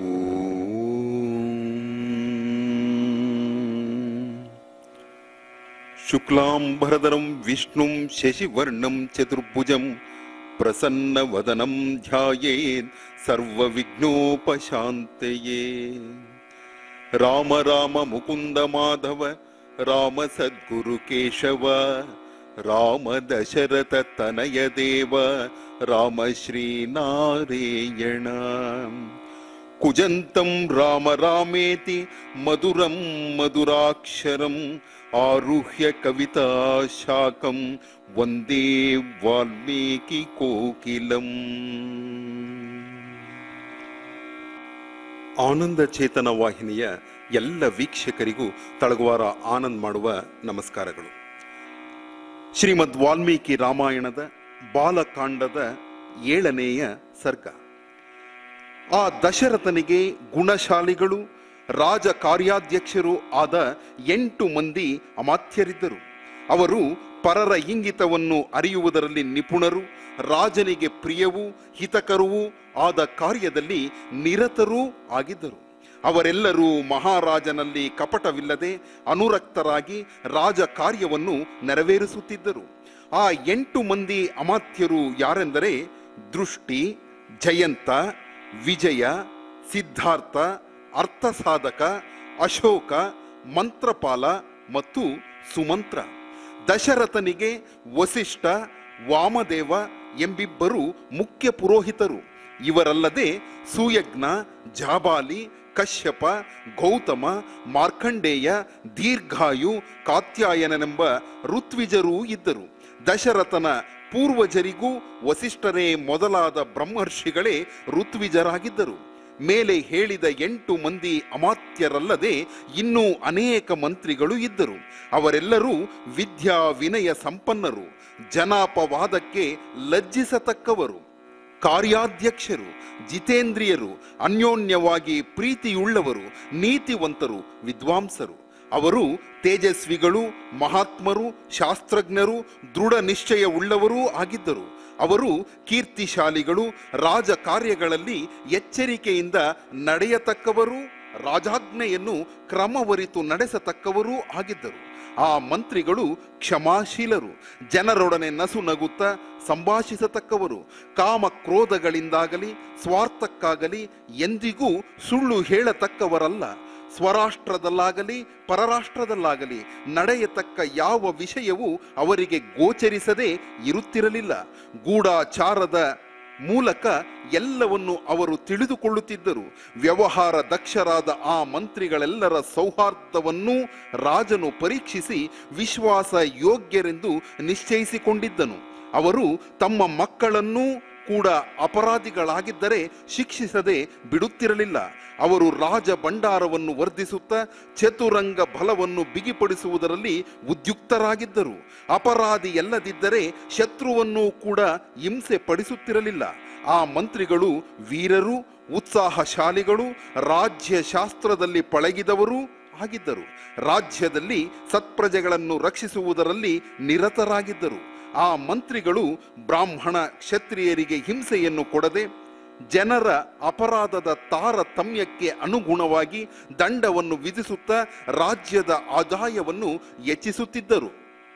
शुक्लाम्बरधरं विष्णुं शशिवर्णं चतुर्भुजं प्रसन्नवदनं ध्यायेत् सर्वविघ्नोपशान्तये राम राम मुकुन्द माधव राम सद्गुरु केशव राम दशरथ तनय देव राम श्रीनारायण कुजन्तं राम रामेति मधुरं मधुराक्षरम् आरुह्य कविता शाकं वन्दे वाल्मीकि कोकिलम् ಆನಂದ ಚೇತನ ವಾಹಿನಿಯ ಎಲ್ಲ ವೀಕ್ಷಕರಿಗೂ ತಳಗುವಾರ ಆನಂದ್ ಮಾಡುವ ನಮಸ್ಕಾರಗಳು ಶ್ರೀಮದ್ ವಾಲ್ಮೀಕಿ ರಾಮಾಯಣದ ಬಾಲಕಾಂಡದ ಏಳನೆಯ ಸರ್ಗ ಆ ದಶರಥನಿಗೆ ಗುಣಶಾಲಿಗಳು ರಾಜ ಕಾರ್ಯಾಧ್ಯಕ್ಷರು ಆದ ಎಂಟು ಮಂದಿ ಅಮಾತ್ಯರಿದ್ದರು ಅವರು ಪರರ ಇಂಗಿತವನ್ನು ಅರಿಯುವುದರಲ್ಲಿ ನಿಪುಣರು ರಾಜನಿಗೆ ಪ್ರಿಯವೂ ಹಿತಕರವೂ ಆದ ಕಾರ್ಯದಲ್ಲಿ ನಿರತರೂ ಆಗಿದ್ದರು ಅವರೆಲ್ಲರೂ ಮಹಾರಾಜನಲ್ಲಿ ಕಪಟವಿಲ್ಲದೆ ಅನುರಕ್ತರಾಗಿ ರಾಜ ಕಾರ್ಯವನ್ನು ನೆರವೇರಿಸುತ್ತಿದ್ದರು ಆ ಎಂಟು ಮಂದಿ ಅಮಾತ್ಯರು ಯಾರೆಂದರೆ ದೃಷ್ಟಿ ಜಯಂತ ವಿಜಯ ಸಿದ್ಧಾರ್ಥ ಅರ್ಥಸಾಧಕ ಅಶೋಕ ಮಂತ್ರಪಾಲ ಮತ್ತು ಸುಮಂತ್ರ ದಶರಥನಿಗೆ ವಸಿಷ್ಠ ವಾಮದೇವ ಎಂಬಿಬ್ಬರು ಮುಖ್ಯ ಪುರೋಹಿತರು ಇವರಲ್ಲದೆ ಸುಯಜ್ಞ ಜಾಬಾಲಿ ಕಶ್ಯಪ ಗೌತಮ ಮಾರ್ಕಂಡೇಯ ದೀರ್ಘಾಯು ಕಾತ್ಯಾಯನನೆಂಬ ಋತ್ವಿಜರೂ ಇದ್ದರು ದಶರಥನ ಪೂರ್ವಜರಿಗೂ ವಸಿಷ್ಠರೇ ಮೊದಲಾದ ಬ್ರಹ್ಮರ್ಷಿಗಳೇ ಋತ್ವಿಜರಾಗಿದ್ದರು ಮೇಲೆ ಹೇಳಿದ ಎಂಟು ಮಂದಿ ಅಮಾತ್ಯರಲ್ಲದೆ ಇನ್ನೂ ಅನೇಕ ಮಂತ್ರಿಗಳು ಇದ್ದರು ಅವರೆಲ್ಲರೂ ವಿದ್ಯಾ ವಿನಯ ಸಂಪನ್ನರು ಜನಾಪವಾದಕ್ಕೆ ಲಜ್ಜಿಸತಕ್ಕವರು ಕಾರ್ಯಾಧ್ಯಕ್ಷರು ಜಿತೇಂದ್ರಿಯರು ಅನ್ಯೋನ್ಯವಾಗಿ ಪ್ರೀತಿಯುಳ್ಳವರು ನೀತಿವಂತರು ವಿದ್ವಾಂಸರು ಅವರು ತೇಜಸ್ವಿಗಳು ಮಹಾತ್ಮರು ಶಾಸ್ತ್ರಜ್ಞರು ದೃಢ ನಿಶ್ಚಯವುಳ್ಳವರೂ ಆಗಿದ್ದರು ಅವರು ಕೀರ್ತಿಶಾಲಿಗಳು ರಾಜ ಕಾರ್ಯಗಳಲ್ಲಿ ಎಚ್ಚರಿಕೆಯಿಂದ ನಡೆಯತಕ್ಕವರು ರಾಜಾಜ್ಞೆಯನ್ನು ಕ್ರಮವರಿತು ನಡೆಸತಕ್ಕವರೂ ಆಗಿದ್ದರು ಆ ಮಂತ್ರಿಗಳು ಕ್ಷಮಾಶೀಲರು ಜನರೊಡನೆ ನಸು ನಗುತ್ತಾ ಸಂಭಾಷಿಸತಕ್ಕವರು ಕಾಮ ಕ್ರೋಧಗಳಿಂದಾಗಲಿ ಸ್ವಾರ್ಥಕ್ಕಾಗಲಿ ಎಂದಿಗೂ ಸುಳ್ಳು ಹೇಳತಕ್ಕವರಲ್ಲ ಸ್ವರಾಷ್ಟ್ರದಲ್ಲಾಗಲಿ ಪರರಾಷ್ಟ್ರದಲ್ಲಾಗಲಿ ನಡೆಯತಕ್ಕ ಯಾವ ವಿಷಯವೂ ಅವರಿಗೆ ಗೋಚರಿಸದೆ ಇರುತ್ತಿರಲಿಲ್ಲ ಗೂಢಾಚಾರದ ಮೂಲಕ ಎಲ್ಲವನ್ನು ಅವರು ತಿಳಿದುಕೊಳ್ಳುತ್ತಿದ್ದರು ವ್ಯವಹಾರ ದಕ್ಷರಾದ ಆ ಮಂತ್ರಿಗಳೆಲ್ಲರ ಸೌಹಾರ್ದವನ್ನೂ ರಾಜನು ಪರೀಕ್ಷಿಸಿ ವಿಶ್ವಾಸ ಯೋಗ್ಯರೆಂದು ನಿಶ್ಚಯಿಸಿಕೊಂಡಿದ್ದನು ಅವರು ತಮ್ಮ ಮಕ್ಕಳನ್ನೂ ಕೂಡ ಅಪರಾಧಿಗಳಾಗಿದ್ದರೆ ಶಿಕ್ಷಿಸದೆ ಬಿಡುತ್ತಿರಲಿಲ್ಲ ಅವರು ರಾಜ ಭಂಡಾರವನ್ನು ವರ್ಧಿಸುತ್ತಾ ಚತುರಂಗ ಬಲವನ್ನು ಬಿಗಿಪಡಿಸುವುದರಲ್ಲಿ ಉದ್ಯುಕ್ತರಾಗಿದ್ದರು ಅಪರಾಧಿ ಎಲ್ಲದಿದ್ದರೆ ಶತ್ರುವನ್ನು ಕೂಡ ಹಿಂಸೆ ಪಡಿಸುತ್ತಿರಲಿಲ್ಲ ಆ ಮಂತ್ರಿಗಳು ವೀರರು ಉತ್ಸಾಹಶಾಲಿಗಳು ರಾಜ್ಯ ಶಾಸ್ತ್ರದಲ್ಲಿ ಪಳಗಿದವರೂ ಆಗಿದ್ದರು ರಾಜ್ಯದಲ್ಲಿ ಸತ್ಪ್ರಜೆಗಳನ್ನು ರಕ್ಷಿಸುವುದರಲ್ಲಿ ನಿರತರಾಗಿದ್ದರು ಆ ಮಂತ್ರಿಗಳು ಬ್ರಾಹ್ಮಣ ಕ್ಷತ್ರಿಯರಿಗೆ ಹಿಂಸೆಯನ್ನು ಕೊಡದೆ ಜನರ ಅಪರಾಧದ ತಾರತಮ್ಯಕ್ಕೆ ಅನುಗುಣವಾಗಿ ದಂಡವನ್ನು ವಿಧಿಸುತ್ತಾ ರಾಜ್ಯದ ಆದಾಯವನ್ನು ಹೆಚ್ಚಿಸುತ್ತಿದ್ದರು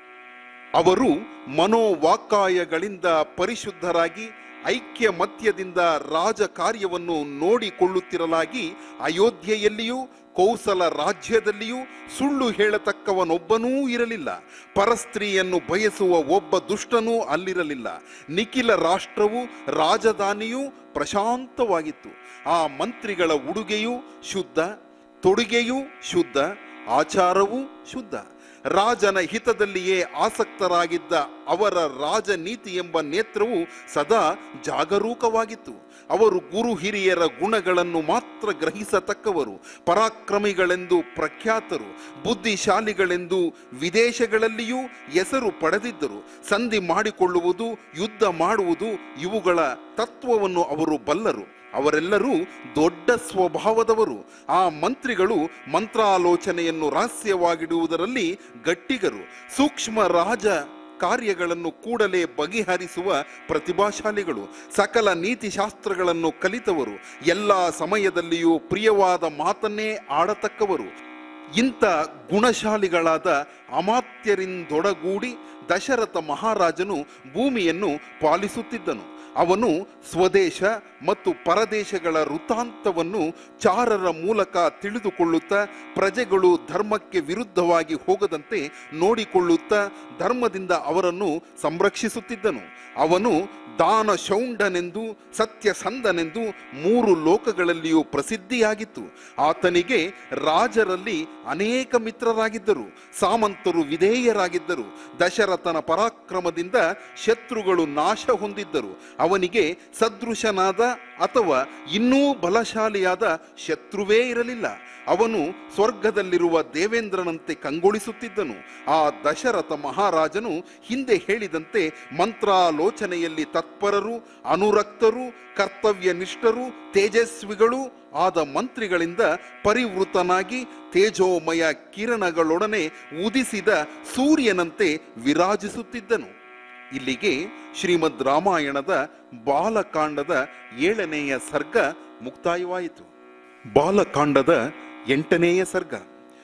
ಅವರು ಮನೋವಾಕಾಯಗಳಿಂದ ಪರಿಶುದ್ಧರಾಗಿ ಐಕ್ಯ ಮಧ್ಯದಿಂದ ರಾಜ ಕಾರ್ಯವನ್ನು ನೋಡಿಕೊಳ್ಳುತ್ತಿರಲಾಗಿ ಅಯೋಧ್ಯೆಯಲ್ಲಿಯೂ ಕೌಸಲ ರಾಜ್ಯದಲ್ಲಿಯೂ ಸುಳ್ಳು ಹೇಳತಕ್ಕವನೊಬ್ಬನೂ ಇರಲಿಲ್ಲ ಪರಸ್ತ್ರೀಯನ್ನು ಬಯಸುವ ಒಬ್ಬ ದುಷ್ಟನೂ ಅಲ್ಲಿರಲಿಲ್ಲ ನಿಖಿಲ ರಾಷ್ಟ್ರವು ರಾಜಧಾನಿಯೂ ಪ್ರಶಾಂತವಾಗಿತ್ತು ಆ ಮಂತ್ರಿಗಳ ಉಡುಗೆಯೂ ಶುದ್ಧ ತೊಡುಗೆಯೂ ಶುದ್ಧ ಆಚಾರವೂ ಶುದ್ಧ ರಾಜನ ಹಿತದಲ್ಲಿಯೇ ಆಸಕ್ತರಾಗಿದ್ದ ಅವರ ರಾಜನೀತಿ ಎಂಬ ನೇತ್ರವು ಸದಾ ಜಾಗರೂಕವಾಗಿತ್ತು ಅವರು ಗುರು ಹಿರಿಯರ ಗುಣಗಳನ್ನು ಮಾತ್ರ ಗ್ರಹಿಸತಕ್ಕವರು ಪರಾಕ್ರಮಿಗಳೆಂದು ಪ್ರಖ್ಯಾತರು ಬುದ್ಧಿಶಾಲಿಗಳೆಂದು ವಿದೇಶಗಳಲ್ಲಿಯೂ ಹೆಸರು ಪಡೆದಿದ್ದರು ಸಂಧಿ ಮಾಡಿಕೊಳ್ಳುವುದು ಯುದ್ಧ ಮಾಡುವುದು ಇವುಗಳ ತತ್ವವನ್ನು ಅವರು ಬಲ್ಲರು ಅವರೆಲ್ಲರೂ ದೊಡ್ಡ ಸ್ವಭಾವದವರು ಆ ಮಂತ್ರಿಗಳು ಮಂತ್ರಾಲೋಚನೆಯನ್ನು ರಹಸ್ಯವಾಗಿಡುವುದರಲ್ಲಿ ಗಟ್ಟಿಗರು ಸೂಕ್ಷ್ಮ ರಾಜ ಕಾರ್ಯಗಳನ್ನು ಕೂಡಲೇ ಬಗೆಹರಿಸುವ ಪ್ರತಿಭಾಶಾಲಿಗಳು ಸಕಲ ನೀತಿಶಾಸ್ತ್ರಗಳನ್ನು ಕಲಿತವರು ಎಲ್ಲ ಸಮಯದಲ್ಲಿಯೂ ಪ್ರಿಯವಾದ ಮಾತನ್ನೇ ಆಡತಕ್ಕವರು ಇಂಥ ಗುಣಶಾಲಿಗಳಾದ ಅಮಾತ್ಯರಿಂದೊಡಗೂಡಿ ದಶರಥ ಮಹಾರಾಜನು ಭೂಮಿಯನ್ನು ಪಾಲಿಸುತ್ತಿದ್ದನು ಅವನು ಸ್ವದೇಶ ಮತ್ತು ಪರದೇಶಗಳ ವೃತ್ತಾಂತವನ್ನು ಚಾರರ ಮೂಲಕ ತಿಳಿದುಕೊಳ್ಳುತ್ತಾ ಪ್ರಜೆಗಳು ಧರ್ಮಕ್ಕೆ ವಿರುದ್ಧವಾಗಿ ಹೋಗದಂತೆ ನೋಡಿಕೊಳ್ಳುತ್ತಾ ಧರ್ಮದಿಂದ ಅವರನ್ನು ಸಂರಕ್ಷಿಸುತ್ತಿದ್ದನು ಅವನು ದಾನ ಶೌಂಡನೆಂದು ಸತ್ಯಸಂಧನೆಂದು ಮೂರು ಲೋಕಗಳಲ್ಲಿಯೂ ಪ್ರಸಿದ್ಧಿಯಾಗಿತ್ತು ಆತನಿಗೆ ರಾಜರಲ್ಲಿ ಅನೇಕ ಮಿತ್ರರಾಗಿದ್ದರು ಸಾಮಂತರು ವಿಧೇಯರಾಗಿದ್ದರು ದಶರಥನ ಪರಾಕ್ರಮದಿಂದ ಶತ್ರುಗಳು ನಾಶ ಹೊಂದಿದ್ದರು ಅವನಿಗೆ ಸದೃಶನಾದ ಅಥವಾ ಇನ್ನೂ ಬಲಶಾಲಿಯಾದ ಶತ್ರುವೇ ಇರಲಿಲ್ಲ ಅವನು ಸ್ವರ್ಗದಲ್ಲಿರುವ ದೇವೇಂದ್ರನಂತೆ ಕಂಗೊಳಿಸುತ್ತಿದ್ದನು ಆ ದಶರಥ ಮಹಾರಾಜನು ಹಿಂದೆ ಹೇಳಿದಂತೆ ಮಂತ್ರಾಲೋಚನೆಯಲ್ಲಿ ತತ್ಪರರು ಅನುರಕ್ತರು ಕರ್ತವ್ಯನಿಷ್ಠರು ತೇಜಸ್ವಿಗಳು ಆದ ಮಂತ್ರಿಗಳಿಂದ ಪರಿವೃತನಾಗಿ ತೇಜೋಮಯ ಕಿರಣಗಳೊಡನೆ ಉದಿಸಿದ ಸೂರ್ಯನಂತೆ ವಿರಾಜಿಸುತ್ತಿದ್ದನು ಇಲ್ಲಿಗೆ ಶ್ರೀಮದ್ ರಾಮಾಯಣದ ಬಾಲಕಾಂಡದ ಏಳನೆಯ ಸರ್ಗ ಮುಕ್ತಾಯವಾಯಿತು ಬಾಲಕಾಂಡದ ಎಂಟನೆಯ ಸರ್ಗ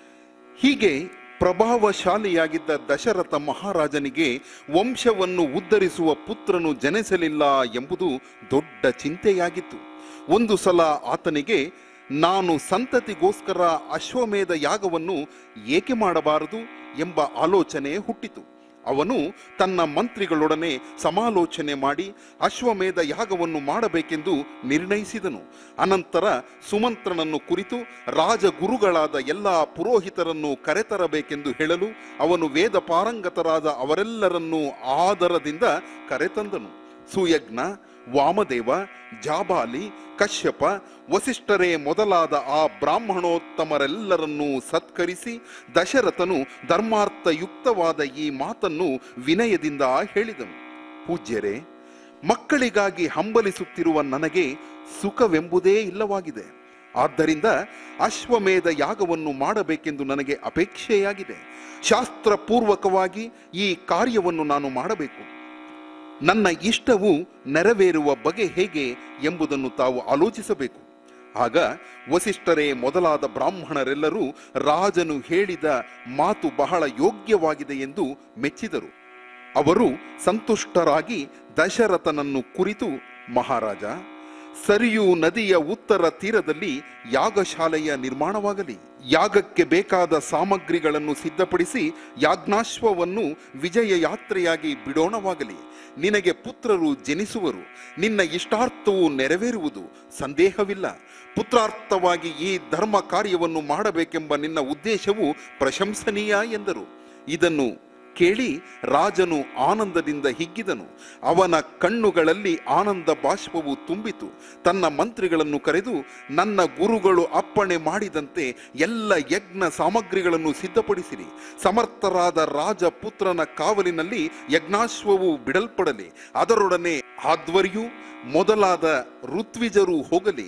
ಹೀಗೆ ಪ್ರಭಾವಶಾಲಿಯಾಗಿದ್ದ ದಶರಥ ಮಹಾರಾಜನಿಗೆ ವಂಶವನ್ನು ಉದ್ಧರಿಸುವ ಪುತ್ರನು ಜನಿಸಲಿಲ್ಲ ಎಂಬುದು ದೊಡ್ಡ ಚಿಂತೆಯಾಗಿತ್ತು ಒಂದು ಸಲ ಆತನಿಗೆ ನಾನು ಸಂತತಿಗೋಸ್ಕರ ಅಶ್ವಮೇಧ ಯಾಗವನ್ನು ಏಕೆ ಮಾಡಬಾರದು ಎಂಬ ಆಲೋಚನೆ ಹುಟ್ಟಿತು ಅವನು ತನ್ನ ಮಂತ್ರಿಗಳೊಡನೆ ಸಮಾಲೋಚನೆ ಮಾಡಿ ಅಶ್ವಮೇಧ ಯಾಗವನ್ನು ಮಾಡಬೇಕೆಂದು ನಿರ್ಣಯಿಸಿದನು ಅನಂತರ ಸುಮಂತ್ರನನ್ನು ಕುರಿತು ರಾಜಗುರುಗಳಾದ ಎಲ್ಲ ಪುರೋಹಿತರನ್ನು ಕರೆತರಬೇಕೆಂದು ಹೇಳಲು ಅವನು ವೇದ ಪಾರಂಗತರಾದ ಅವರೆಲ್ಲರನ್ನೂ ಆದರದಿಂದ ಕರೆತಂದನು ಸುಯಜ್ಞ ವಾಮದೇವ ಜಾಬಾಲಿ ಕಶ್ಯಪ ವಸಿಷ್ಠರೇ ಮೊದಲಾದ ಆ ಬ್ರಾಹ್ಮಣೋತ್ತಮರೆಲ್ಲರನ್ನೂ ಸತ್ಕರಿಸಿ ದಶರಥನು ಧರ್ಮಾರ್ಥಯುಕ್ತವಾದ ಈ ಮಾತನ್ನು ವಿನಯದಿಂದ ಹೇಳಿದನು ಪೂಜ್ಯರೇ ಮಕ್ಕಳಿಗಾಗಿ ಹಂಬಲಿಸುತ್ತಿರುವ ನನಗೆ ಸುಖವೆಂಬುದೇ ಇಲ್ಲವಾಗಿದೆ ಆದ್ದರಿಂದ ಅಶ್ವಮೇಧ ಯಾಗವನ್ನು ಮಾಡಬೇಕೆಂದು ನನಗೆ ಅಪೇಕ್ಷೆಯಾಗಿದೆ ಶಾಸ್ತ್ರಪೂರ್ವಕವಾಗಿ ಈ ಕಾರ್ಯವನ್ನು ನಾನು ಮಾಡಬೇಕು ನನ್ನ ಇಷ್ಟವು ನೆರವೇರುವ ಬಗೆ ಹೇಗೆ ಎಂಬುದನ್ನು ತಾವು ಆಲೋಚಿಸಬೇಕು ಆಗ ವಸಿಷ್ಠರೇ ಮೊದಲಾದ ಬ್ರಾಹ್ಮಣರೆಲ್ಲರೂ ರಾಜನು ಹೇಳಿದ ಮಾತು ಬಹಳ ಯೋಗ್ಯವಾಗಿದೆ ಎಂದು ಮೆಚ್ಚಿದರು ಅವರು ಸಂತುಷ್ಟರಾಗಿ ದಶರಥನನ್ನು ಕುರಿತು ಮಹಾರಾಜ ಸರಿಯು ನದಿಯ ಉತ್ತರ ತೀರದಲ್ಲಿ ಯಾಗಶಾಲೆಯ ನಿರ್ಮಾಣವಾಗಲಿ ಯಾಗಕ್ಕೆ ಬೇಕಾದ ಸಾಮಗ್ರಿಗಳನ್ನು ಸಿದ್ಧಪಡಿಸಿ ಯಾಜ್ಞಾಶ್ವವನ್ನು ವಿಜಯ ಯಾತ್ರೆಯಾಗಿ ಬಿಡೋಣವಾಗಲಿ ನಿನಗೆ ಪುತ್ರರು ಜನಿಸುವರು ನಿನ್ನ ಇಷ್ಟಾರ್ಥವು ನೆರವೇರುವುದು ಸಂದೇಹವಿಲ್ಲ ಪುತ್ರಾರ್ಥವಾಗಿ ಈ ಧರ್ಮ ಕಾರ್ಯವನ್ನು ಮಾಡಬೇಕೆಂಬ ನಿನ್ನ ಉದ್ದೇಶವು ಪ್ರಶಂಸನೀಯ ಎಂದರು ಇದನ್ನು ಕೇಳಿ ರಾಜನು ಆನಂದದಿಂದ ಹಿಗ್ಗಿದನು ಅವನ ಕಣ್ಣುಗಳಲ್ಲಿ ಆನಂದ ಬಾಷ್ಪವು ತುಂಬಿತು ತನ್ನ ಮಂತ್ರಿಗಳನ್ನು ಕರೆದು ನನ್ನ ಗುರುಗಳು ಅಪ್ಪಣೆ ಮಾಡಿದಂತೆ ಎಲ್ಲ ಯಜ್ಞ ಸಾಮಗ್ರಿಗಳನ್ನು ಸಿದ್ಧಪಡಿಸಿರಿ ಸಮರ್ಥರಾದ ರಾಜಪುತ್ರನ ಕಾವಲಿನಲ್ಲಿ ಯಜ್ಞಾಶ್ವವು ಬಿಡಲ್ಪಡಲಿ ಅದರೊಡನೆ ಆಧ್ವರ್ಯು ಮೊದಲಾದ ಋತ್ವಿಜರು ಹೋಗಲಿ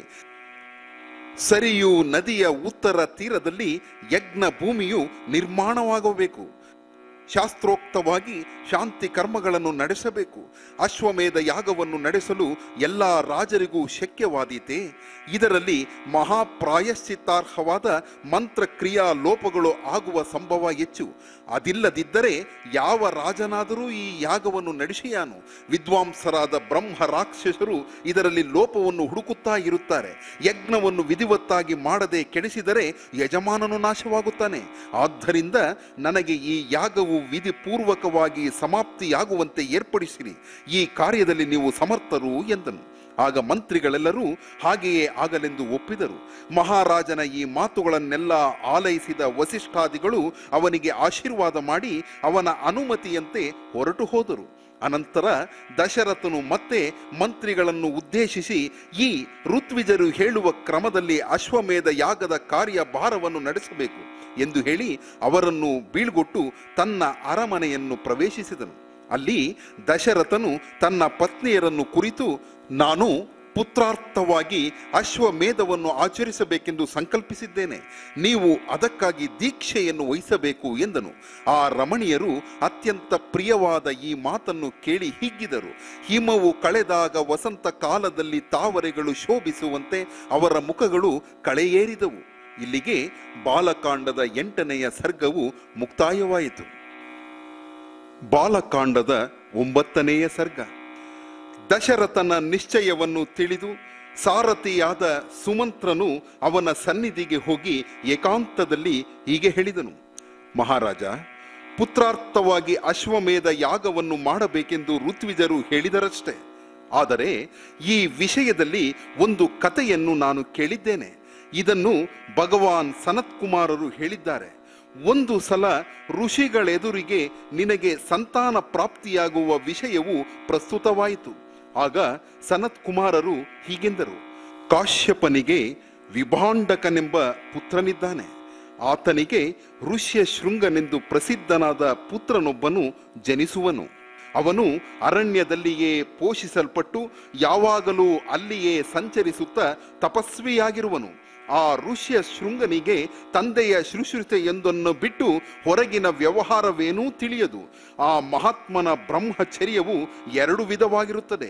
ಸರಿಯು ನದಿಯ ಉತ್ತರ ತೀರದಲ್ಲಿ ಯಜ್ಞ ಭೂಮಿಯು ನಿರ್ಮಾಣವಾಗಬೇಕು ಶಾಸ್ತ್ರೋಕ್ತವಾಗಿ ಶಾಂತಿ ಕರ್ಮಗಳನ್ನು ನಡೆಸಬೇಕು ಅಶ್ವಮೇಧ ಯಾಗವನ್ನು ನಡೆಸಲು ಎಲ್ಲ ರಾಜರಿಗೂ ಶಕ್ಯವಾದೀತೆ ಇದರಲ್ಲಿ ಮಹಾಪ್ರಾಯಶ್ಚಿತ್ತಾರ್ಹವಾದ ಮಂತ್ರಕ್ರಿಯಾ ಲೋಪಗಳು ಆಗುವ ಸಂಭವ ಹೆಚ್ಚು ಅದಿಲ್ಲದಿದ್ದರೆ ಯಾವ ರಾಜನಾದರೂ ಈ ಯಾಗವನ್ನು ನಡೆಸಿಯಾನು ವಿದ್ವಾಂಸರಾದ ಬ್ರಹ್ಮ ರಾಕ್ಷಸರು ಇದರಲ್ಲಿ ಲೋಪವನ್ನು ಹುಡುಕುತ್ತಾ ಇರುತ್ತಾರೆ ಯಜ್ಞವನ್ನು ವಿಧಿವತ್ತಾಗಿ ಮಾಡದೆ ಕೆಡಿಸಿದರೆ ಯಜಮಾನನು ನಾಶವಾಗುತ್ತಾನೆ ಆದ್ದರಿಂದ ನನಗೆ ಈ ಯಾಗವು ವಿಧಿಪೂರ್ವಕವಾಗಿ ಸಮಾಪ್ತಿಯಾಗುವಂತೆ ಏರ್ಪಡಿಸಿರಿ ಈ ಕಾರ್ಯದಲ್ಲಿ ನೀವು ಸಮರ್ಥರು ಎಂದನು ಆಗ ಮಂತ್ರಿಗಳೆಲ್ಲರೂ ಹಾಗೆಯೇ ಆಗಲೆಂದು ಒಪ್ಪಿದರು ಮಹಾರಾಜನ ಈ ಮಾತುಗಳನ್ನೆಲ್ಲ ಆಲೈಸಿದ ವಸಿಷ್ಠಾದಿಗಳು ಅವನಿಗೆ ಆಶೀರ್ವಾದ ಮಾಡಿ ಅವನ ಅನುಮತಿಯಂತೆ ಹೊರಟು ಹೋದರು ಅನಂತರ ದಶರಥನು ಮತ್ತೆ ಮಂತ್ರಿಗಳನ್ನು ಉದ್ದೇಶಿಸಿ ಈ ಋತ್ವಿಜರು ಹೇಳುವ ಕ್ರಮದಲ್ಲಿ ಅಶ್ವಮೇಧ ಯಾಗದ ಕಾರ್ಯ ಭಾರವನ್ನು ನಡೆಸಬೇಕು ಎಂದು ಹೇಳಿ ಅವರನ್ನು ಬೀಳ್ಗೊಟ್ಟು ತನ್ನ ಅರಮನೆಯನ್ನು ಪ್ರವೇಶಿಸಿದನು ಅಲ್ಲಿ ದಶರಥನು ತನ್ನ ಪತ್ನಿಯರನ್ನು ಕುರಿತು ನಾನು ಪುತ್ರಾರ್ಥವಾಗಿ ಅಶ್ವಮೇಧವನ್ನು ಆಚರಿಸಬೇಕೆಂದು ಸಂಕಲ್ಪಿಸಿದ್ದೇನೆ ನೀವು ಅದಕ್ಕಾಗಿ ದೀಕ್ಷೆಯನ್ನು ವಹಿಸಬೇಕು ಎಂದನು ಆ ರಮಣೀಯರು ಅತ್ಯಂತ ಪ್ರಿಯವಾದ ಈ ಮಾತನ್ನು ಕೇಳಿ ಹಿಗ್ಗಿದರು ಹಿಮವು ಕಳೆದಾಗ ವಸಂತ ಕಾಲದಲ್ಲಿ ತಾವರೆಗಳು ಶೋಭಿಸುವಂತೆ ಅವರ ಮುಖಗಳು ಕಳೆಯೇರಿದವು ಇಲ್ಲಿಗೆ ಬಾಲಕಾಂಡದ ಎಂಟನೆಯ ಸರ್ಗವು ಮುಕ್ತಾಯವಾಯಿತು ಬಾಲಕಾಂಡದ ಒಂಬತ್ತನೆಯ ಸರ್ಗ ದಶರಥನ ನಿಶ್ಚಯವನ್ನು ತಿಳಿದು ಸಾರಥಿಯಾದ ಸುಮಂತ್ರನು ಅವನ ಸನ್ನಿಧಿಗೆ ಹೋಗಿ ಏಕಾಂತದಲ್ಲಿ ಹೀಗೆ ಹೇಳಿದನು ಮಹಾರಾಜ ಪುತ್ರಾರ್ಥವಾಗಿ ಅಶ್ವಮೇಧ ಯಾಗವನ್ನು ಮಾಡಬೇಕೆಂದು ಋತ್ವಿಜರು ಹೇಳಿದರಷ್ಟೇ ಆದರೆ ಈ ವಿಷಯದಲ್ಲಿ ಒಂದು ಕಥೆಯನ್ನು ನಾನು ಕೇಳಿದ್ದೇನೆ ಇದನ್ನು ಭಗವಾನ್ ಸನತ್ಕುಮಾರರು ಹೇಳಿದ್ದಾರೆ ಒಂದು ಸಲ ಋಷಿಗಳೆದುರಿಗೆ ನಿನಗೆ ಸಂತಾನ ಪ್ರಾಪ್ತಿಯಾಗುವ ವಿಷಯವು ಪ್ರಸ್ತುತವಾಯಿತು ಆಗ ಸನತ್ ಕುಮಾರರು ಹೀಗೆಂದರು ಕಾಶ್ಯಪನಿಗೆ ವಿಭಾಂಡಕನೆಂಬ ಪುತ್ರನಿದ್ದಾನೆ ಆತನಿಗೆ ಋಷ್ಯ ಶೃಂಗನೆಂದು ಪ್ರಸಿದ್ಧನಾದ ಪುತ್ರನೊಬ್ಬನು ಜನಿಸುವನು ಅವನು ಅರಣ್ಯದಲ್ಲಿಯೇ ಪೋಷಿಸಲ್ಪಟ್ಟು ಯಾವಾಗಲೂ ಅಲ್ಲಿಯೇ ಸಂಚರಿಸುತ್ತಾ ತಪಸ್ವಿಯಾಗಿರುವನು ಆ ಋಷ್ಯ ಶೃಂಗನಿಗೆ ತಂದೆಯ ಶುಶ್ರೂಷೆಯೊಂದನ್ನು ಬಿಟ್ಟು ಹೊರಗಿನ ವ್ಯವಹಾರವೇನೂ ತಿಳಿಯದು ಆ ಮಹಾತ್ಮನ ಬ್ರಹ್ಮಚರ್ಯವು ಎರಡು ವಿಧವಾಗಿರುತ್ತದೆ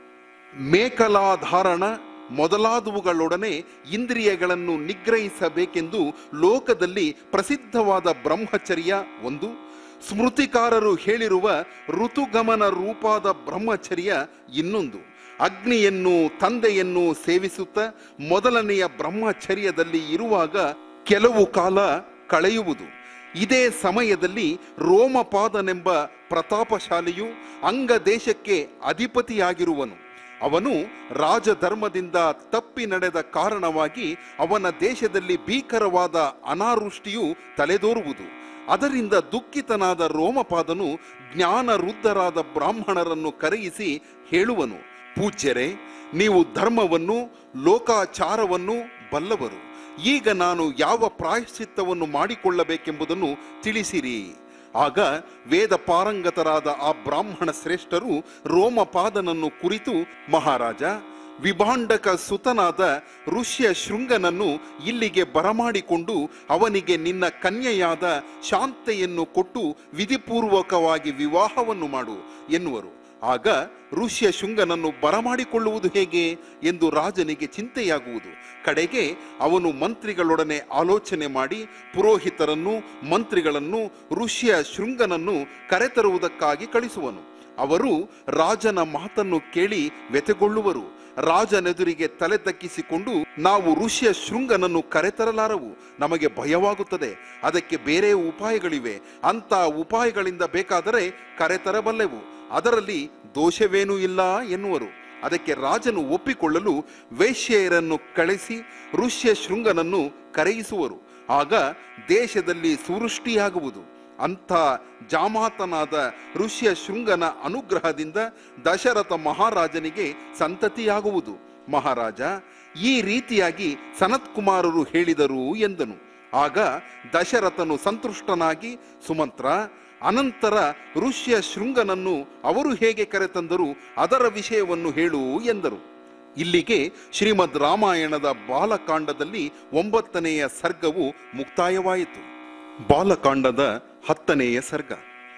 ಮೇಕಲಾಧಾರಣ ಮೊದಲಾದವುಗಳೊಡನೆ ಇಂದ್ರಿಯಗಳನ್ನು ನಿಗ್ರಹಿಸಬೇಕೆಂದು ಲೋಕದಲ್ಲಿ ಪ್ರಸಿದ್ಧವಾದ ಬ್ರಹ್ಮಚರ್ಯ ಒಂದು ಸ್ಮೃತಿಕಾರರು ಹೇಳಿರುವ ಋತುಗಮನ ರೂಪಾದ ಬ್ರಹ್ಮಚರ್ಯ ಇನ್ನೊಂದು ಅಗ್ನಿಯನ್ನು ತಂದೆಯನ್ನು ಸೇವಿಸುತ್ತಾ ಮೊದಲನೆಯ ಬ್ರಹ್ಮಚರ್ಯದಲ್ಲಿ ಇರುವಾಗ ಕೆಲವು ಕಾಲ ಕಳೆಯುವುದು ಇದೇ ಸಮಯದಲ್ಲಿ ರೋಮಪಾದನೆಂಬ ಪ್ರತಾಪಶಾಲಿಯು ಅಂಗ ದೇಶಕ್ಕೆ ಅಧಿಪತಿಯಾಗಿರುವನು ಅವನು ರಾಜಧರ್ಮದಿಂದ ತಪ್ಪಿ ನಡೆದ ಕಾರಣವಾಗಿ ಅವನ ದೇಶದಲ್ಲಿ ಭೀಕರವಾದ ಅನಾವೃಷ್ಟಿಯು ತಲೆದೋರುವುದು ಅದರಿಂದ ದುಃಖಿತನಾದ ರೋಮಪಾದನು ಜ್ಞಾನರುದ್ಧರಾದ ಬ್ರಾಹ್ಮಣರನ್ನು ಕರೆಯಿಸಿ ಹೇಳುವನು ಪೂಜ್ಯರೇ ನೀವು ಧರ್ಮವನ್ನು ಲೋಕಾಚಾರವನ್ನು ಬಲ್ಲವರು ಈಗ ನಾನು ಯಾವ ಪ್ರಾಯಶ್ಚಿತ್ತವನ್ನು ಮಾಡಿಕೊಳ್ಳಬೇಕೆಂಬುದನ್ನು ತಿಳಿಸಿರಿ ಆಗ ವೇದ ಪಾರಂಗತರಾದ ಆ ಬ್ರಾಹ್ಮಣ ಶ್ರೇಷ್ಠರು ರೋಮಪಾದನನ್ನು ಕುರಿತು ಮಹಾರಾಜ ವಿಭಾಂಡಕ ಸುತನಾದ ಋಷ್ಯ ಶೃಂಗನನ್ನು ಇಲ್ಲಿಗೆ ಬರಮಾಡಿಕೊಂಡು ಅವನಿಗೆ ನಿನ್ನ ಕನ್ಯೆಯಾದ ಶಾಂತೆಯನ್ನು ಕೊಟ್ಟು ವಿಧಿಪೂರ್ವಕವಾಗಿ ವಿವಾಹವನ್ನು ಮಾಡು ಎನ್ನುವರು ಆಗ ಋಷ್ಯ ಶೃಂಗನನ್ನು ಬರಮಾಡಿಕೊಳ್ಳುವುದು ಹೇಗೆ ಎಂದು ರಾಜನಿಗೆ ಚಿಂತೆಯಾಗುವುದು ಕಡೆಗೆ ಅವನು ಮಂತ್ರಿಗಳೊಡನೆ ಆಲೋಚನೆ ಮಾಡಿ ಪುರೋಹಿತರನ್ನು ಮಂತ್ರಿಗಳನ್ನು ಋಷ್ಯ ಶೃಂಗನನ್ನು ಕರೆತರುವುದಕ್ಕಾಗಿ ಕಳಿಸುವನು ಅವರು ರಾಜನ ಮಾತನ್ನು ಕೇಳಿ ವ್ಯತೆಗೊಳ್ಳುವರು ರಾಜನೆದುರಿಗೆ ತಲೆ ತಗ್ಗಿಸಿಕೊಂಡು ನಾವು ಋಷ್ಯ ಶೃಂಗನನ್ನು ಕರೆತರಲಾರವು ನಮಗೆ ಭಯವಾಗುತ್ತದೆ ಅದಕ್ಕೆ ಬೇರೆ ಉಪಾಯಗಳಿವೆ ಅಂತ ಉಪಾಯಗಳಿಂದ ಬೇಕಾದರೆ ಕರೆತರಬಲ್ಲೆವು ಅದರಲ್ಲಿ ದೋಷವೇನೂ ಇಲ್ಲ ಎನ್ನುವರು ಅದಕ್ಕೆ ರಾಜನು ಒಪ್ಪಿಕೊಳ್ಳಲು ವೇಶ್ಯೆಯರನ್ನು ಕಳಿಸಿ ಋಷ್ಯ ಶೃಂಗನನ್ನು ಕರೆಯಿಸುವರು ಆಗ ದೇಶದಲ್ಲಿ ಸುವೃಷ್ಟಿಯಾಗುವುದು ಅಂಥ ಜಾಮಾತನಾದ ಋಷ್ಯ ಶೃಂಗನ ಅನುಗ್ರಹದಿಂದ ದಶರಥ ಮಹಾರಾಜನಿಗೆ ಸಂತತಿಯಾಗುವುದು ಮಹಾರಾಜ ಈ ರೀತಿಯಾಗಿ ಸನತ್ಕುಮಾರರು ಹೇಳಿದರು ಎಂದನು ಆಗ ದಶರಥನು ಸಂತುಷ್ಟನಾಗಿ ಸುಮಂತ್ರ ಅನಂತರ ಋಷ್ಯ ಶೃಂಗನನ್ನು ಅವರು ಹೇಗೆ ಕರೆತಂದರು ಅದರ ವಿಷಯವನ್ನು ಹೇಳು ಎಂದರು ಇಲ್ಲಿಗೆ ಶ್ರೀಮದ್ ರಾಮಾಯಣದ ಬಾಲಕಾಂಡದಲ್ಲಿ ಒಂಬತ್ತನೆಯ ಸರ್ಗವು ಮುಕ್ತಾಯವಾಯಿತು ಬಾಲಕಾಂಡದ ಹತ್ತನೆಯ ಸರ್ಗ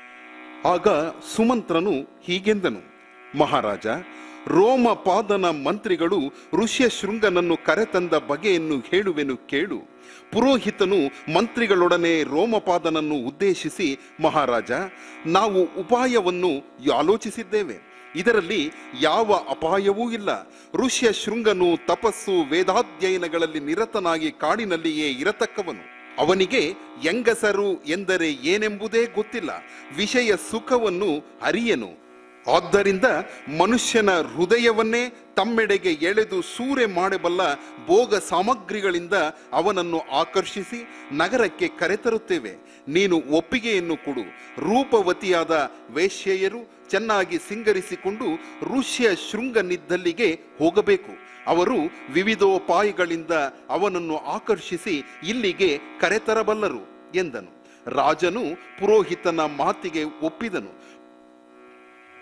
ಆಗ ಸುಮಂತ್ರನು ಹೀಗೆಂದನು ಮಹಾರಾಜ ರೋಮಪಾದನ ಮಂತ್ರಿಗಳು ಋಷ್ಯ ಶೃಂಗನನ್ನು ಕರೆತಂದ ಬಗೆಯನ್ನು ಹೇಳುವೆನು ಕೇಳು ಪುರೋಹಿತನು ಮಂತ್ರಿಗಳೊಡನೆ ರೋಮಪಾದನನ್ನು ಉದ್ದೇಶಿಸಿ ಮಹಾರಾಜ ನಾವು ಉಪಾಯವನ್ನು ಆಲೋಚಿಸಿದ್ದೇವೆ ಇದರಲ್ಲಿ ಯಾವ ಅಪಾಯವೂ ಇಲ್ಲ ಋಷ್ಯ ಶೃಂಗನು ತಪಸ್ಸು ವೇದಾಧ್ಯಯನಗಳಲ್ಲಿ ನಿರತನಾಗಿ ಕಾಡಿನಲ್ಲಿಯೇ ಇರತಕ್ಕವನು ಅವನಿಗೆ ಹೆಂಗಸರು ಎಂದರೆ ಏನೆಂಬುದೇ ಗೊತ್ತಿಲ್ಲ ವಿಷಯ ಸುಖವನ್ನು ಅರಿಯನು ಆದ್ದರಿಂದ ಮನುಷ್ಯನ ಹೃದಯವನ್ನೇ ತಮ್ಮೆಡೆಗೆ ಎಳೆದು ಸೂರೆ ಮಾಡಬಲ್ಲ ಭೋಗ ಸಾಮಗ್ರಿಗಳಿಂದ ಅವನನ್ನು ಆಕರ್ಷಿಸಿ ನಗರಕ್ಕೆ ಕರೆತರುತ್ತೇವೆ ನೀನು ಒಪ್ಪಿಗೆಯನ್ನು ಕೊಡು ರೂಪವತಿಯಾದ ವೇಶ್ಯೆಯರು ಚೆನ್ನಾಗಿ ಸಿಂಗರಿಸಿಕೊಂಡು ಋಷ್ಯ ಶೃಂಗನಿದ್ದಲ್ಲಿಗೆ ಹೋಗಬೇಕು ಅವರು ವಿವಿಧೋಪಾಯಗಳಿಂದ ಅವನನ್ನು ಆಕರ್ಷಿಸಿ ಇಲ್ಲಿಗೆ ಕರೆತರಬಲ್ಲರು ಎಂದನು ರಾಜನು ಪುರೋಹಿತನ ಮಾತಿಗೆ ಒಪ್ಪಿದನು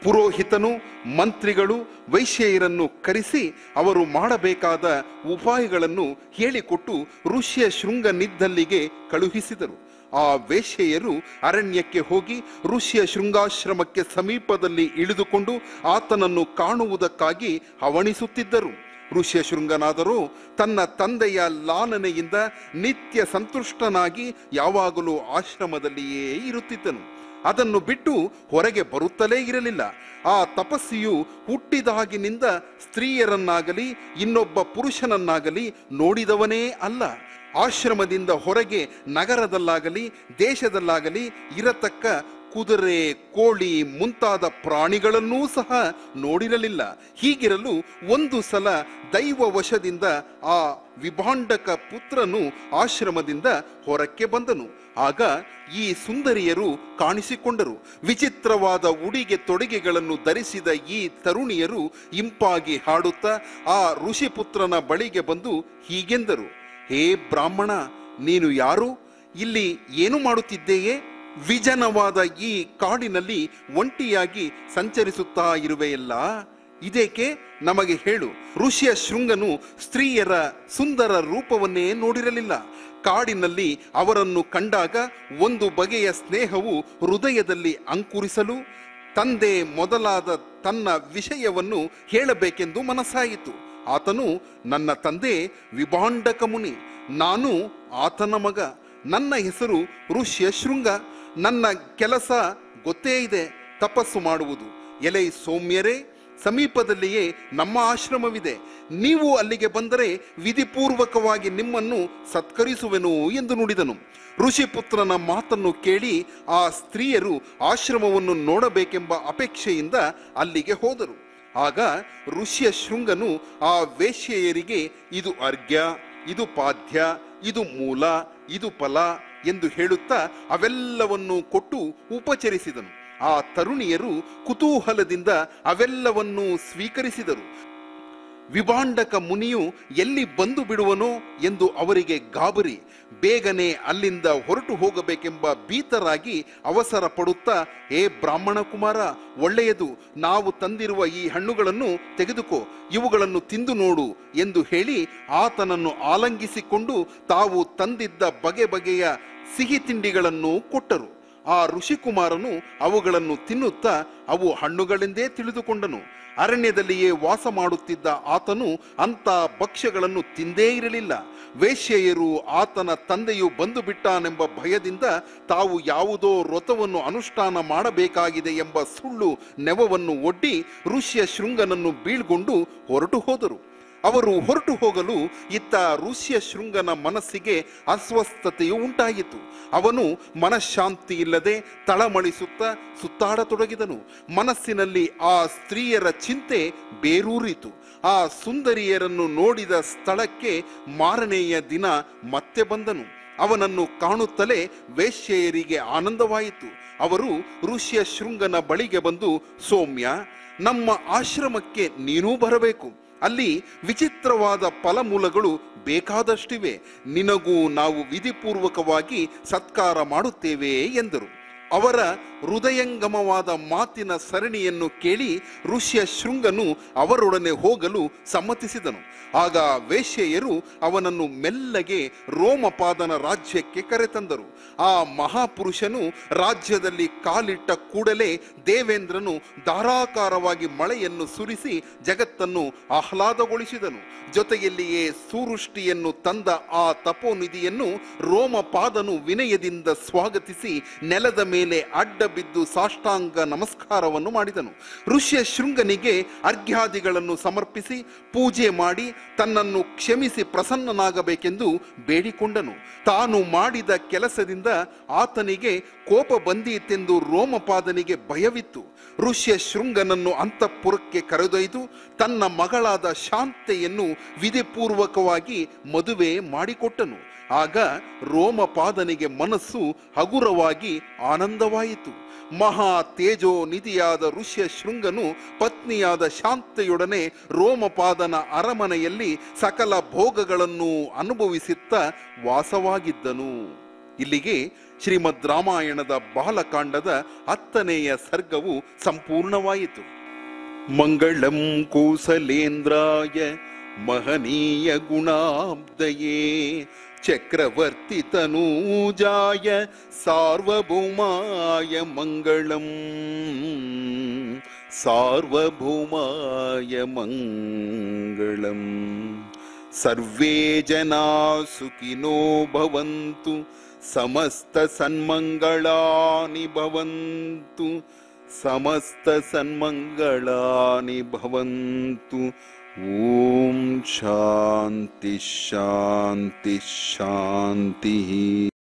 ಪುರೋಹಿತನು ಮಂತ್ರಿಗಳು ವೈಶ್ಯೆಯರನ್ನು ಕರೆಸಿ ಅವರು ಮಾಡಬೇಕಾದ ಉಪಾಯಗಳನ್ನು ಹೇಳಿಕೊಟ್ಟು ಋಷಿಯ ಶೃಂಗನಿದ್ದಲ್ಲಿಗೆ ಕಳುಹಿಸಿದರು ಆ ವೇಶ್ಯೆಯರು ಅರಣ್ಯಕ್ಕೆ ಹೋಗಿ ಋಷಿಯ ಶೃಂಗಾಶ್ರಮಕ್ಕೆ ಸಮೀಪದಲ್ಲಿ ಇಳಿದುಕೊಂಡು ಆತನನ್ನು ಕಾಣುವುದಕ್ಕಾಗಿ ಹವಣಿಸುತ್ತಿದ್ದರು ಋಷ್ಯ ಶೃಂಗನಾದರೂ ತನ್ನ ತಂದೆಯ ಲಾಲನೆಯಿಂದ ನಿತ್ಯ ಸಂತುಷ್ಟನಾಗಿ ಯಾವಾಗಲೂ ಆಶ್ರಮದಲ್ಲಿಯೇ ಇರುತ್ತಿದ್ದನು ಅದನ್ನು ಬಿಟ್ಟು ಹೊರಗೆ ಬರುತ್ತಲೇ ಇರಲಿಲ್ಲ ಆ ತಪಸ್ಸಿಯು ಹುಟ್ಟಿದಾಗಿನಿಂದ ಸ್ತ್ರೀಯರನ್ನಾಗಲಿ ಇನ್ನೊಬ್ಬ ಪುರುಷನನ್ನಾಗಲಿ ನೋಡಿದವನೇ ಅಲ್ಲ ಆಶ್ರಮದಿಂದ ಹೊರಗೆ ನಗರದಲ್ಲಾಗಲಿ ದೇಶದಲ್ಲಾಗಲಿ ಇರತಕ್ಕ ಕುದುರೆ ಕೋಳಿ ಮುಂತಾದ ಪ್ರಾಣಿಗಳನ್ನೂ ಸಹ ನೋಡಿರಲಿಲ್ಲ ಹೀಗಿರಲು ಒಂದು ಸಲ ದೈವ ವಶದಿಂದ ಆ ವಿಭಾಂಡಕ ಪುತ್ರನು ಆಶ್ರಮದಿಂದ ಹೊರಕ್ಕೆ ಬಂದನು ಆಗ ಈ ಸುಂದರಿಯರು ಕಾಣಿಸಿಕೊಂಡರು ವಿಚಿತ್ರವಾದ ಉಡಿಗೆ ತೊಡಿಗೆಗಳನ್ನು ಧರಿಸಿದ ಈ ತರುಣಿಯರು ಇಂಪಾಗಿ ಹಾಡುತ್ತಾ ಆ ಋಷಿಪುತ್ರನ ಬಳಿಗೆ ಬಂದು ಹೀಗೆಂದರು ಹೇ ಬ್ರಾಹ್ಮಣ ನೀನು ಯಾರು ಇಲ್ಲಿ ಏನು ಮಾಡುತ್ತಿದ್ದೇಯೇ ವಿಜನವಾದ ಈ ಕಾಡಿನಲ್ಲಿ ಒಂಟಿಯಾಗಿ ಸಂಚರಿಸುತ್ತಾ ಇರುವೆಯಲ್ಲ ಇದೇಕೆ ನಮಗೆ ಹೇಳು ಋಷಿಯ ಶೃಂಗನು ಸ್ತ್ರೀಯರ ಸುಂದರ ರೂಪವನ್ನೇ ನೋಡಿರಲಿಲ್ಲ ಕಾಡಿನಲ್ಲಿ ಅವರನ್ನು ಕಂಡಾಗ ಒಂದು ಬಗೆಯ ಸ್ನೇಹವು ಹೃದಯದಲ್ಲಿ ಅಂಕುರಿಸಲು ತಂದೆ ಮೊದಲಾದ ತನ್ನ ವಿಷಯವನ್ನು ಹೇಳಬೇಕೆಂದು ಮನಸ್ಸಾಯಿತು ಆತನು ನನ್ನ ತಂದೆ ವಿಭಾಂಡಕ ಮುನಿ ನಾನು ಆತನ ಮಗ ನನ್ನ ಹೆಸರು ಋಷ್ಯ ಶೃಂಗ ನನ್ನ ಕೆಲಸ ಗೊತ್ತೇ ಇದೆ ತಪಸ್ಸು ಮಾಡುವುದು ಎಲೆ ಸೌಮ್ಯರೇ ಸಮೀಪದಲ್ಲಿಯೇ ನಮ್ಮ ಆಶ್ರಮವಿದೆ ನೀವು ಅಲ್ಲಿಗೆ ಬಂದರೆ ವಿಧಿಪೂರ್ವಕವಾಗಿ ನಿಮ್ಮನ್ನು ಸತ್ಕರಿಸುವೆನು ಎಂದು ನುಡಿದನು ಋಷಿಪುತ್ರನ ಮಾತನ್ನು ಕೇಳಿ ಆ ಸ್ತ್ರೀಯರು ಆಶ್ರಮವನ್ನು ನೋಡಬೇಕೆಂಬ ಅಪೇಕ್ಷೆಯಿಂದ ಅಲ್ಲಿಗೆ ಹೋದರು ಆಗ ಋಷ್ಯ ಶೃಂಗನು ಆ ವೇಶ್ಯೆಯರಿಗೆ ಇದು ಅರ್ಘ್ಯ ಇದು ಪಾದ್ಯ ಇದು ಮೂಲ ಇದು ಫಲ ಎಂದು ಹೇಳುತ್ತಾ ಅವೆಲ್ಲವನ್ನು ಕೊಟ್ಟು ಉಪಚರಿಸಿದನು ಆ ತರುಣಿಯರು ಕುತೂಹಲದಿಂದ ಅವೆಲ್ಲವನ್ನೂ ಸ್ವೀಕರಿಸಿದರು ವಿಭಾಂಡಕ ಮುನಿಯು ಎಲ್ಲಿ ಬಂದು ಬಿಡುವನೋ ಎಂದು ಅವರಿಗೆ ಗಾಬರಿ ಬೇಗನೆ ಅಲ್ಲಿಂದ ಹೊರಟು ಹೋಗಬೇಕೆಂಬ ಭೀತರಾಗಿ ಅವಸರ ಪಡುತ್ತಾ ಏ ಬ್ರಾಹ್ಮಣ ಕುಮಾರ ಒಳ್ಳೆಯದು ನಾವು ತಂದಿರುವ ಈ ಹಣ್ಣುಗಳನ್ನು ತೆಗೆದುಕೋ ಇವುಗಳನ್ನು ತಿಂದು ನೋಡು ಎಂದು ಹೇಳಿ ಆತನನ್ನು ಆಲಂಗಿಸಿಕೊಂಡು ತಾವು ತಂದಿದ್ದ ಬಗೆ ಬಗೆಯ ಸಿಹಿ ತಿಂಡಿಗಳನ್ನು ಕೊಟ್ಟರು ಆ ಋಷಿಕುಮಾರನು ಅವುಗಳನ್ನು ತಿನ್ನುತ್ತಾ ಅವು ಹಣ್ಣುಗಳೆಂದೇ ತಿಳಿದುಕೊಂಡನು ಅರಣ್ಯದಲ್ಲಿಯೇ ವಾಸ ಮಾಡುತ್ತಿದ್ದ ಆತನು ಅಂಥ ಭಕ್ಷ್ಯಗಳನ್ನು ತಿಂದೇ ಇರಲಿಲ್ಲ ವೇಶ್ಯೆಯರು ಆತನ ತಂದೆಯು ಬಂದು ಬಿಟ್ಟಾನೆಂಬ ಭಯದಿಂದ ತಾವು ಯಾವುದೋ ವ್ರತವನ್ನು ಅನುಷ್ಠಾನ ಮಾಡಬೇಕಾಗಿದೆ ಎಂಬ ಸುಳ್ಳು ನೆವವನ್ನು ಒಡ್ಡಿ ಋಷ್ಯ ಶೃಂಗನನ್ನು ಬೀಳ್ಕೊಂಡು ಹೊರಟು ಹೋದರು ಅವರು ಹೊರಟು ಹೋಗಲು ಇತ್ತ ಋಷ್ಯ ಶೃಂಗನ ಮನಸ್ಸಿಗೆ ಅಸ್ವಸ್ಥತೆಯು ಉಂಟಾಯಿತು ಅವನು ಮನಃಶಾಂತಿ ಇಲ್ಲದೆ ತಳಮಳಿಸುತ್ತಾ ಸುತ್ತಾಡತೊಡಗಿದನು ಮನಸ್ಸಿನಲ್ಲಿ ಆ ಸ್ತ್ರೀಯರ ಚಿಂತೆ ಬೇರೂರಿತು ಆ ಸುಂದರಿಯರನ್ನು ನೋಡಿದ ಸ್ಥಳಕ್ಕೆ ಮಾರನೆಯ ದಿನ ಮತ್ತೆ ಬಂದನು ಅವನನ್ನು ಕಾಣುತ್ತಲೇ ವೇಶ್ಯೆಯರಿಗೆ ಆನಂದವಾಯಿತು ಅವರು ಋಷ್ಯ ಶೃಂಗನ ಬಳಿಗೆ ಬಂದು ಸೌಮ್ಯ ನಮ್ಮ ಆಶ್ರಮಕ್ಕೆ ನೀನೂ ಬರಬೇಕು ಅಲ್ಲಿ ವಿಚಿತ್ರವಾದ ಫಲಮೂಲಗಳು ಬೇಕಾದಷ್ಟಿವೆ ನಿನಗೂ ನಾವು ವಿಧಿಪೂರ್ವಕವಾಗಿ ಸತ್ಕಾರ ಮಾಡುತ್ತೇವೆ ಎಂದರು ಅವರ ಹೃದಯಂಗಮವಾದ ಮಾತಿನ ಸರಣಿಯನ್ನು ಕೇಳಿ ಋಷ್ಯ ಶೃಂಗನು ಅವರೊಡನೆ ಹೋಗಲು ಸಮ್ಮತಿಸಿದನು ಆಗ ವೇಶ್ಯೆಯರು ಅವನನ್ನು ಮೆಲ್ಲಗೆ ರೋಮಪಾದನ ರಾಜ್ಯಕ್ಕೆ ಕರೆತಂದರು ಆ ಮಹಾಪುರುಷನು ರಾಜ್ಯದಲ್ಲಿ ಕಾಲಿಟ್ಟ ಕೂಡಲೇ ದೇವೇಂದ್ರನು ಧಾರಾಕಾರವಾಗಿ ಮಳೆಯನ್ನು ಸುರಿಸಿ ಜಗತ್ತನ್ನು ಆಹ್ಲಾದಗೊಳಿಸಿದನು ಜೊತೆಯಲ್ಲಿಯೇ ಸೂರುಷ್ಟಿಯನ್ನು ತಂದ ಆ ತಪೋನಿಧಿಯನ್ನು ರೋಮಪಾದನು ವಿನಯದಿಂದ ಸ್ವಾಗತಿಸಿ ನೆಲದ ಮೇಲೆ ಅಡ್ಡ ಬಿದ್ದು ಸಾಷ್ಟಾಂಗ ನಮಸ್ಕಾರವನ್ನು ಮಾಡಿದನು ಋಷ್ಯ ಶೃಂಗನಿಗೆ ಅರ್ಘ್ಯಾದಿಗಳನ್ನು ಸಮರ್ಪಿಸಿ ಪೂಜೆ ಮಾಡಿ ತನ್ನನ್ನು ಕ್ಷಮಿಸಿ ಪ್ರಸನ್ನನಾಗಬೇಕೆಂದು ಬೇಡಿಕೊಂಡನು ತಾನು ಮಾಡಿದ ಕೆಲಸದಿಂದ ಆತನಿಗೆ ಕೋಪ ಬಂದೀತೆಂದು ರೋಮಪಾದನಿಗೆ ಭಯವಿತ್ತು ಋಷ್ಯ ಶೃಂಗನನ್ನು ಅಂತಃಪುರಕ್ಕೆ ಕರೆದೊಯ್ದು ತನ್ನ ಮಗಳಾದ ಶಾಂತೆಯನ್ನು ವಿಧಿಪೂರ್ವಕವಾಗಿ ಮದುವೆ ಮಾಡಿಕೊಟ್ಟನು ಆಗ ರೋಮಪಾದನಿಗೆ ಮನಸ್ಸು ಹಗುರವಾಗಿ ಆನಂದವಾಯಿತು ಮಹಾ ತೇಜೋ ನಿಧಿಯಾದ ಋಷ್ಯ ಶೃಂಗನು ಪತ್ನಿಯಾದ ಶಾಂತೆಯೊಡನೆ ರೋಮಪಾದನ ಅರಮನೆಯಲ್ಲಿ ಸಕಲ ಭೋಗಗಳನ್ನು ಅನುಭವಿಸುತ್ತಾ ವಾಸವಾಗಿದ್ದನು ಇಲ್ಲಿಗೆ ಶ್ರೀಮದ್ ರಾಮಾಯಣದ ಬಾಲಕಾಂಡದ ಹತ್ತನೆಯ ಸರ್ಗವು ಸಂಪೂರ್ಣವಾಯಿತು ಮಂಗಳಂ ಕೋಸಲೇಂದ್ರಾಯ ಮಹನೀಯ ಗುಣಾಬ್ದಯೇ ಚಕ್ರವರ್ತಿ ತನೂಜಾಯ ಸಾರ್ವಭೌಮಾಯ ಮಂಗಳಂ ಸಾರ್ವಭೌಮಾಯ ಮಂಗಳಂ ಸರ್ವೇ ಜನಾ ಸುಖಿನೋ ಭವಂತು ಸಮಸ್ತ ಸನ್ಮಂಗಳಾನಿ ಭವಂತು ಸಮಸ್ತ ಸನ್ಮಂಗಳಾನಿ ಭವಂತು ಓಂ ಶಾಂತಿ ಶಾಂತಿ ಶಾಂತಿ